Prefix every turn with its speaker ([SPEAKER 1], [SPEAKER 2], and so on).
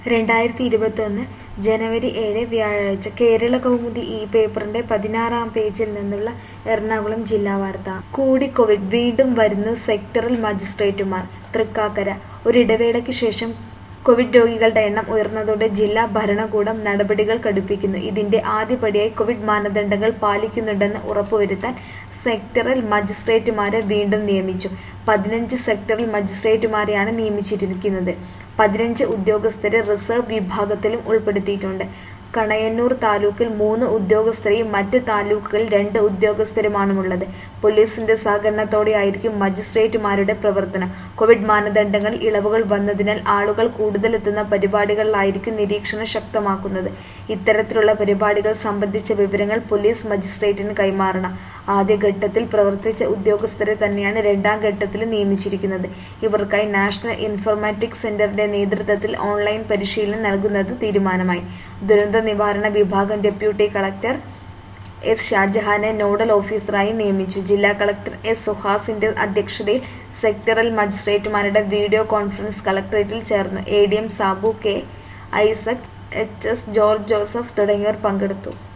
[SPEAKER 1] രണ്ടായിരത്തി ഇരുപത്തൊന്ന് ജനുവരി ഏഴ് വ്യാഴാഴ്ച കേരള കൗമുദി ഈ പേപ്പറിന്റെ പതിനാറാം പേജിൽ നിന്നുള്ള എറണാകുളം ജില്ലാ വാർത്ത കൂടി കോവിഡ് വീണ്ടും വരുന്നു സെക്ടറൽ മജിസ്ട്രേറ്റുമാർ തൃക്കാക്കര ഒരിടവേളയ്ക്ക് ശേഷം കോവിഡ് രോഗികളുടെ എണ്ണം ഉയർന്നതോടെ ജില്ലാ ഭരണകൂടം നടപടികൾ കടുപ്പിക്കുന്നു ഇതിന്റെ ആദ്യപടിയായി കോവിഡ് മാനദണ്ഡങ്ങൾ പാലിക്കുന്നുണ്ടെന്ന് ഉറപ്പുവരുത്താൻ സെക്ടറൽ മജിസ്ട്രേറ്റുമാരെ വീണ്ടും നിയമിച്ചു പതിനഞ്ച് സെക്ടറൽ മജിസ്ട്രേറ്റുമാരെയാണ് നിയമിച്ചിരിക്കുന്നത് പതിനഞ്ച് ഉദ്യോഗസ്ഥരെ റിസർവ് വിഭാഗത്തിലും ഉൾപ്പെടുത്തിയിട്ടുണ്ട് കണയന്നൂർ താലൂക്കിൽ മൂന്ന് ഉദ്യോഗസ്ഥരെയും മറ്റ് താലൂക്കുകളിൽ രണ്ട് ഉദ്യോഗസ്ഥരുമാണുള്ളത് പോലീസിന്റെ സഹകരണത്തോടെയായിരിക്കും മജിസ്ട്രേറ്റുമാരുടെ പ്രവർത്തനം കോവിഡ് മാനദണ്ഡങ്ങളിൽ ഇളവുകൾ വന്നതിനാൽ ആളുകൾ കൂടുതലെത്തുന്ന പരിപാടികളിലായിരിക്കും നിരീക്ഷണം ശക്തമാക്കുന്നത് ഇത്തരത്തിലുള്ള പരിപാടികൾ സംബന്ധിച്ച വിവരങ്ങൾ പോലീസ് മജിസ്ട്രേറ്റിന് കൈമാറണം ആദ്യഘട്ടത്തിൽ പ്രവർത്തിച്ച ഉദ്യോഗസ്ഥരെ തന്നെയാണ് രണ്ടാം ഘട്ടത്തിൽ നിയമിച്ചിരിക്കുന്നത് ഇവർക്കായി നാഷണൽ ഇൻഫർമാറ്റിക്സ് സെന്ററിന്റെ നേതൃത്വത്തിൽ ഓൺലൈൻ പരിശീലനം നൽകുന്നത് തീരുമാനമായി ദുരന്ത നിവാരണ വിഭാഗം ഡെപ്യൂട്ടി കളക്ടർ എസ് ഷാജഹാനെ നോഡൽ ഓഫീസറായി നിയമിച്ചു ജില്ലാ കളക്ടർ എസ് സുഹാസിന്റെ അധ്യക്ഷതയിൽ സെക്ടറൽ മജിസ്ട്രേറ്റുമാരുടെ വീഡിയോ കോൺഫറൻസ് കളക്ടറേറ്റിൽ ചേർന്നു A D M Sabu K Isaac H S George Joseph തുടങ്ങിയവർ പങ്കെടുത്തു